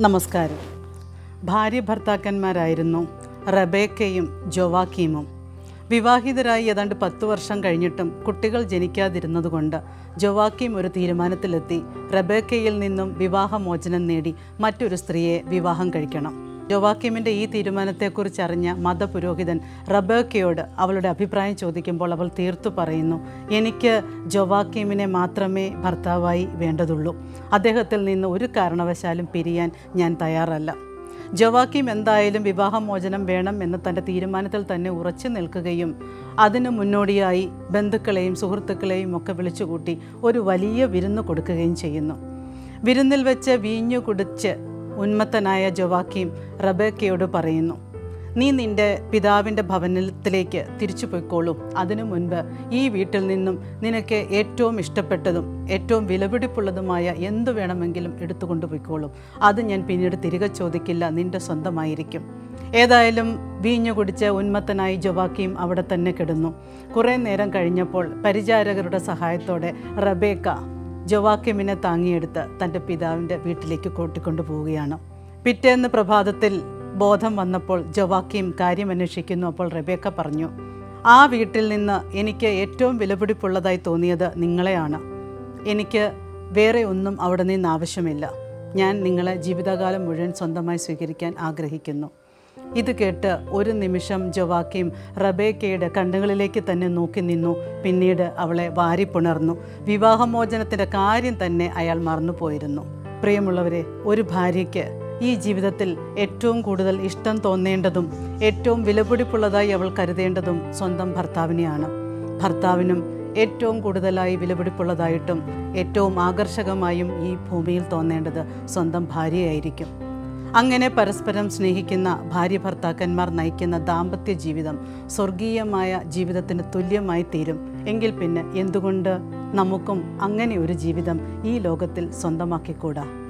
നമസ്കാരം ഭാര്യ ഭർത്താക്കന്മാരായിരുന്നു റബേക്കയും ജോവാക്കീമും വിവാഹിതരായി ഏതാണ്ട് പത്ത് വർഷം കഴിഞ്ഞിട്ടും കുട്ടികൾ ജനിക്കാതിരുന്നതുകൊണ്ട് ജോവാക്കീം ഒരു തീരുമാനത്തിലെത്തി റബേക്കയിൽ നിന്നും വിവാഹമോചനം നേടി മറ്റൊരു സ്ത്രീയെ വിവാഹം കഴിക്കണം ജോവാക്കീമിൻ്റെ ഈ തീരുമാനത്തെക്കുറിച്ച് അറിഞ്ഞ മതപുരോഹിതൻ റബേക്കയോട് അവളുടെ അഭിപ്രായം ചോദിക്കുമ്പോൾ അവൾ തീർത്തു പറയുന്നു എനിക്ക് ജോവാക്കീമിനെ മാത്രമേ ഭർത്താവായി വേണ്ടതുള്ളൂ അദ്ദേഹത്തിൽ നിന്ന് ഒരു കാരണവശാലും പിരിയാൻ ഞാൻ തയ്യാറല്ല ജോവാക്കീം എന്തായാലും വിവാഹമോചനം വേണം എന്ന തൻ്റെ തീരുമാനത്തിൽ തന്നെ ഉറച്ചു നിൽക്കുകയും അതിനു മുന്നോടിയായി ബന്ധുക്കളെയും സുഹൃത്തുക്കളെയും ഒക്കെ വിളിച്ചുകൂട്ടി ഒരു വലിയ വിരുന്ന് കൊടുക്കുകയും ചെയ്യുന്നു വിരുന്നിൽ വെച്ച് വീഞ്ഞു കുടിച്ച് ഉന്മത്തനായ ജോവാക്കീം റബേക്കയോട് പറയുന്നു നീ നിന്റെ പിതാവിൻ്റെ ഭവനത്തിലേക്ക് തിരിച്ചു പോയിക്കോളും അതിനു മുൻപ് ഈ വീട്ടിൽ നിന്നും നിനക്ക് ഏറ്റവും ഇഷ്ടപ്പെട്ടതും ഏറ്റവും വിലപിടിപ്പുള്ളതുമായ എന്തു വേണമെങ്കിലും എടുത്തുകൊണ്ട് പോയിക്കോളും അത് ഞാൻ പിന്നീട് തിരികെ ചോദിക്കില്ല നിന്റെ സ്വന്തമായിരിക്കും ഏതായാലും വീഞ്ഞു കുടിച്ച് ഉന്മത്തനായി ജോവാക്കിയും അവിടെ തന്നെ കിടന്നു കുറേ നേരം കഴിഞ്ഞപ്പോൾ പരിചാരകരുടെ സഹായത്തോടെ റബേക്ക ജോവാക്കിമിനെ താങ്ങിയെടുത്ത് തൻ്റെ പിതാവിൻ്റെ വീട്ടിലേക്ക് കൂട്ടിക്കൊണ്ടു പോവുകയാണ് പിറ്റേന്ന് പ്രഭാതത്തിൽ ബോധം വന്നപ്പോൾ ജവാക്കിയും കാര്യം അന്വേഷിക്കുന്നു അപ്പോൾ റബേക്ക പറഞ്ഞു ആ വീട്ടിൽ നിന്ന് എനിക്ക് ഏറ്റവും വിലപിടിപ്പുള്ളതായി തോന്നിയത് നിങ്ങളെയാണ് എനിക്ക് വേറെ ഒന്നും അവിടെ നിന്ന് ആവശ്യമില്ല ഞാൻ നിങ്ങളെ ജീവിതകാലം മുഴുവൻ സ്വന്തമായി സ്വീകരിക്കാൻ ആഗ്രഹിക്കുന്നു ഇത് കേട്ട് ഒരു നിമിഷം ജവാക്കിയും റബേക്കയുടെ കണ്ണുകളിലേക്ക് തന്നെ നോക്കി നിന്നു പിന്നീട് അവളെ വാരിപ്പുണർന്നു വിവാഹമോചനത്തിൻ്റെ കാര്യം തന്നെ അയാൾ മറന്നുപോയിരുന്നു പ്രിയമുള്ളവരെ ഒരു ഭാര്യയ്ക്ക് ഈ ജീവിതത്തിൽ ഏറ്റവും കൂടുതൽ ഇഷ്ടം തോന്നേണ്ടതും ഏറ്റവും വിലപിടിപ്പുള്ളതായി അവൾ കരുതേണ്ടതും സ്വന്തം ഭർത്താവിനെയാണ് ഭർത്താവിനും ഏറ്റവും കൂടുതലായി വിലപിടിപ്പുള്ളതായിട്ടും ഏറ്റവും ആകർഷകമായും ഈ ഭൂമിയിൽ തോന്നേണ്ടത് സ്വന്തം ഭാര്യയായിരിക്കും അങ്ങനെ പരസ്പരം സ്നേഹിക്കുന്ന ഭാര്യ ഭർത്താക്കന്മാർ നയിക്കുന്ന ദാമ്പത്യ ജീവിതം സ്വർഗീയമായ ജീവിതത്തിന് തുല്യമായി തീരും എങ്കിൽ പിന്നെ എന്തുകൊണ്ട് നമുക്കും അങ്ങനെ ഒരു ജീവിതം ഈ ലോകത്തിൽ സ്വന്തമാക്കിക്കൂടാ